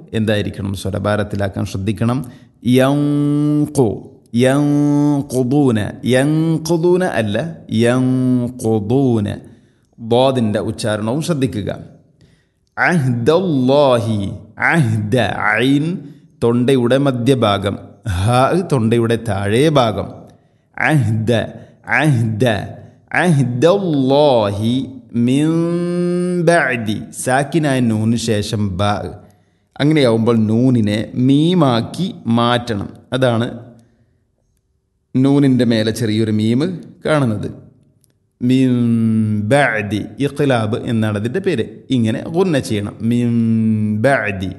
എന്തായിരിക്കണം സ്വരഭാരത്തിലാക്കാൻ ശ്രദ്ധിക്കണം യങ്കു യങ്കുദൂന യങ്കുദൂന അല്ല യങ്കുദൂന ബോദിൻ്റെ ഉച്ചാരണവും ശ്രദ്ധിക്കുക അഹ്ദല്ലാഹി അഹ്ദ ഐൻ തൊണ്ടയുടെ മധ്യഭാഗം ഹ തൊണ്ടയുടെ താഴെ ഭാഗം അഹ്ദ അഹ്ദ അഹ്ദല്ലാഹി മിൻ ബഅദി സാക്കിനായ നൂന് ശേഷം ബ അങ്ങനെയാവുമ്പോൾ നൂനിനെ മീമാക്കി മാറ്റണം അതാണ് നൂനിൻ്റെ മേലെ ചെറിയൊരു മീമ് കാണുന്നത് മിൻ ബഅദി ഇഖ്ലാബ് എന്നാണ് അതിൻ്റെ പേര് ഇങ്ങനെ ഗുന്ന ചെയ്യണം മിൻ ബഅദി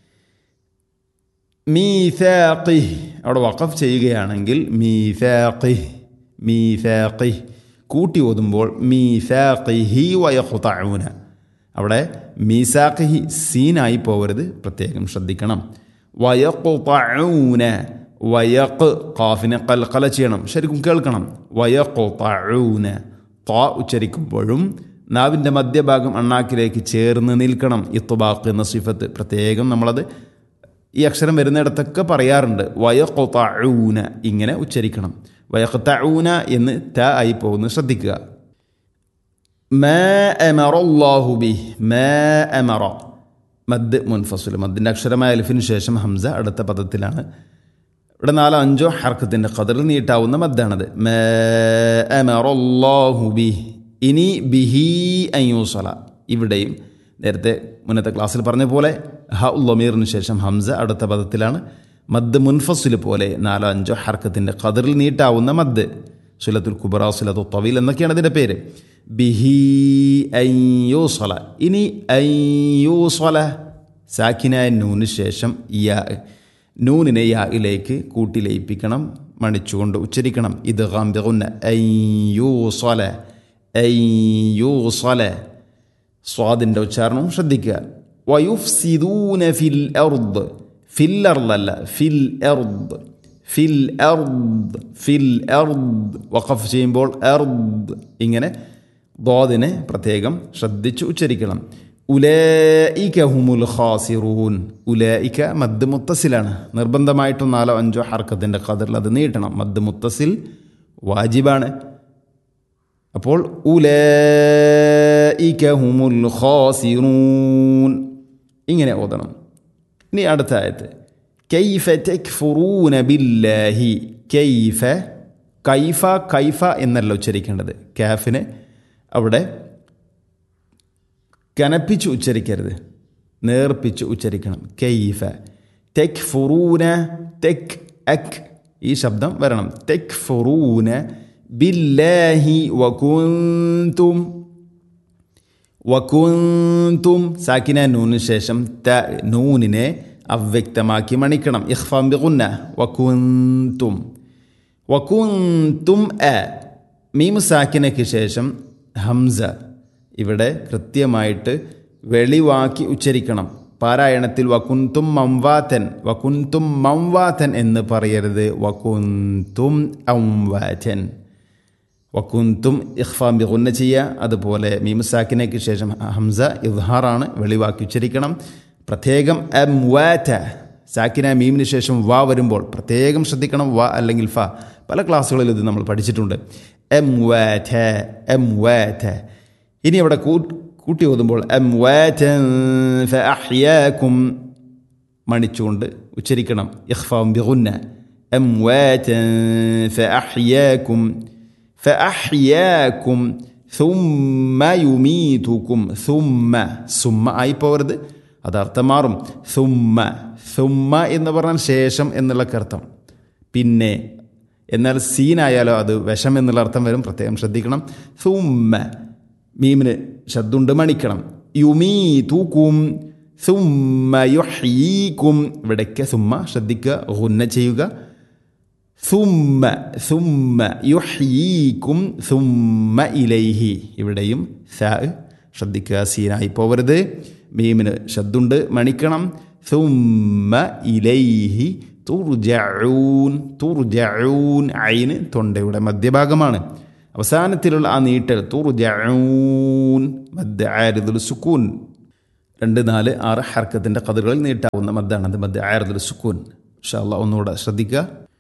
മീസാഖിഹ് അവിടെ വഖഫ് ചെയ്യുകയാണെങ്കിൽ മീസാഖിഹ് മീസാഖിഹ് കൂട്ടി ഓതുമ്പോൾ മീസാഖിഹി വയഖുതഊന അവിടെ മീസാഖിഹി സീനായി പോകരുത് പ്രത്യേകം ശ്രദ്ധിക്കണം വയഖുതഊന വയഖ് ഖാഫിനെ കൽക്കല ചെയ്യണം ശരിക്കും കേൾക്കണം വയഖുതഊന ത ഉച്ചരിക്കുമ്പോഴും നാവിൻ്റെ മധ്യഭാഗം അണ്ണാക്കിലേക്ക് ചേർന്ന് നിൽക്കണം ഇത്തുബാഖ് എന്ന സിഫത്ത് പ്രത്യേകം നമ്മളത് ഈ അക്ഷരം വരുന്നിടത്തൊക്കെ പറയാറുണ്ട് വയഖുതഊന ഇങ്ങനെ ഉച്ചരിക്കണം വയഖ്തഊന എന്ന് ത ആയി പോകുന്നത് ശ്രദ്ധിക്കുക മാ അമറ അല്ലാഹു ബിഹി മാ അമറ മദ് മുൻഫസുൽ മദ്ദിൻ്റെ അക്ഷരമായ അലിഫിന് ശേഷം ഹംസ അടുത്ത പദത്തിലാണ് ഇവിടെ നാലോ അഞ്ചോ ഹർക്കത്തിൻ്റെ ഖദറിൽ നീട്ടാവുന്ന മദ്ദാണത് മാ അമറ അല്ലാഹു ബിഹി ഇനി ബിഹി അയ്യൂസല ഇവിടെയും നേരത്തെ മുന്നത്തെ ക്ലാസ്സിൽ പറഞ്ഞ പോലെ ഹ ഉല്ലമീറിന് ശേഷം ഹംസ അടുത്ത പദത്തിലാണ് മദ് മുൻഫസുൽ പോലെ നാലോ അഞ്ചോ ഹർക്കത്തിൻ്റെ ഖദറിൽ നീട്ടാവുന്ന മദ് സുലത്തുൽ കുബറ സുലത്തു തവീൽ എന്നൊക്കെയാണ് ഇതിൻ്റെ പേര് ബിഹി അയ്യൂസല ഇനി അയ്യൂസല സാക്കിനായ നൂന് ശേഷം യാ നൂനിനെ യായിലേക്ക് കൂട്ടി ലയിപ്പിക്കണം മണിച്ചുകൊണ്ട് ഉച്ചരിക്കണം ഇത് ഗാംബിഗുന്ന അയ്യൂസല അയ്യൂസല സ്വാദിൻ്റെ ഉച്ചാരണവും ശ്രദ്ധിക്കുക വയുഫ്സിദൂന ഫിൽ എർദ് ഫിൽ എർദല്ല ഫിൽ എർദ് ഫിൽ എർദ് ഫിൽ എർദ് വഖഫ് ചെയ്യുമ്പോൾ എർദ് ഇങ്ങനെ ദോദിനെ പ്രത്യേകം ശ്രദ്ധിച്ച് ഉച്ചരിക്കണം ഉലൈക ഹുമുൽ ഖാസിറൂൻ ഉലൈക മദ് മുത്തസിലാണ് നിർബന്ധമായിട്ടും നാലോ അഞ്ചോ ഹർക്കത്തിൻ്റെ ഖദറിൽ അത് നീട്ടണം മദ് മുത്തസിൽ വാജിബാണ് അപ്പോൾ ഉലൈക ഹുമുൽ ഖാസിറൂൻ ഇങ്ങനെ ഓതണം ഇനി അടുത്ത ആയത്ത് കൈഫ തെക്ഫുറൂന ബില്ലാഹി കൈഫ കൈഫ കൈഫ എന്നല്ല ഉച്ചരിക്കേണ്ടത് കാഫിനെ അവിടെ കനപ്പിച്ച് ഉച്ചരിക്കരുത് നേർപ്പിച്ച് ഉച്ചരിക്കണം കൈഫ തെക് ഫുറൂന തെക് അക് ഈ ശബ്ദം വരണം തെക് ഫുറൂന ബില്ലാഹി വകുന്തും വകുന്തും സാക്കിന നൂന് ശേഷം ത നൂനിനെ അവ്യക്തമാക്കി മണിക്കണം ഇഖ്ഫാം ബിഗുന്ന വകുന്തും വകുന്തും അ മീം സാക്കിനയ്ക്ക് ശേഷം ഹംസ ഇവിടെ കൃത്യമായിട്ട് വെളിവാക്കി ഉച്ചരിക്കണം പാരായണത്തിൽ വകുന്തും മംവാത്തൻ വകുന്തും മംവാത്തൻ എന്ന് പറയരുത് വകുന്തും ഔവാറ്റൻ വക്കുന്തും ഇഖ്ഫാം ബിഗുന്ന ചെയ്യുക അതുപോലെ മീമുസാക്കിനേക്ക് ശേഷം ഹംസ ഇദ്ഹാറാണ് വെളിവാക്കി ഉച്ചരിക്കണം പ്രത്യേകം എം വാറ്റ സാക്കിന മീമിന് ശേഷം വാ വരുമ്പോൾ പ്രത്യേകം ശ്രദ്ധിക്കണം വാ അല്ലെങ്കിൽ ഫ പല ക്ലാസ്സുകളിൽ ഇത് നമ്മൾ പഠിച്ചിട്ടുണ്ട് എം വാറ്റ എം വാറ്റ ഇനി അവിടെ കൂട്ടി ഓതുമ്പോൾ എം വാറ്റും മണിച്ചുകൊണ്ട് ഉച്ചരിക്കണം ഇഖ്ഫാം ബിഗുന്ന എം വാറ്റും ഫഅഹ്യാക്കും ثم يميتكم ثم ثم ആയി പോകരുത് അത് അർത്ഥം മാറും ثم ثم എന്ന് പറഞ്ഞാൽ ശേഷം എന്നുള്ള അർത്ഥം പിന്നെ എന്നാൽ സീനായാലോ അത് വിഷം എന്നുള്ള അർത്ഥം വരും പ്രത്യേകം ശ്രദ്ധിക്കണം ثم മീമിന് ശബ്ദുണ്ട് മണിക്കണം യുമീതുക്കും ثم يحييكم ഇവിടേക്ക് ثم ശ്രദ്ധിക്കുക ഗുന്ന ചെയ്യുക ثم ثم يحييكم ثم إليه ഇവിടെയും സാ ശ്രദ്ധിക്കുക സീനായി പോവരുത് മീമിന് ശബ്ദുണ്ട് മണിക്കണം ثم إليه തുർജഊൻ തുർജഊൻ ഐന് തൊണ്ടയുടെ മധ്യഭാഗമാണ് അവസാനത്തിലുള്ള ആ നീട്ടൽ തുർജഊൻ മദ്ദ ആരിദുൽ സുക്കൂൻ രണ്ട് നാല് ആറ് ഹർക്കത്തിൻ്റെ കതിറുകളിൽ നീട്ടാവുന്ന മദ്ദാണ് അത് മദ് ആയിരത്തിൽ സുക്കൂൻ ഇൻഷാ അള്ളാഹ് ഒന്നുകൂടെ ശ്രദ്ധിക്കുക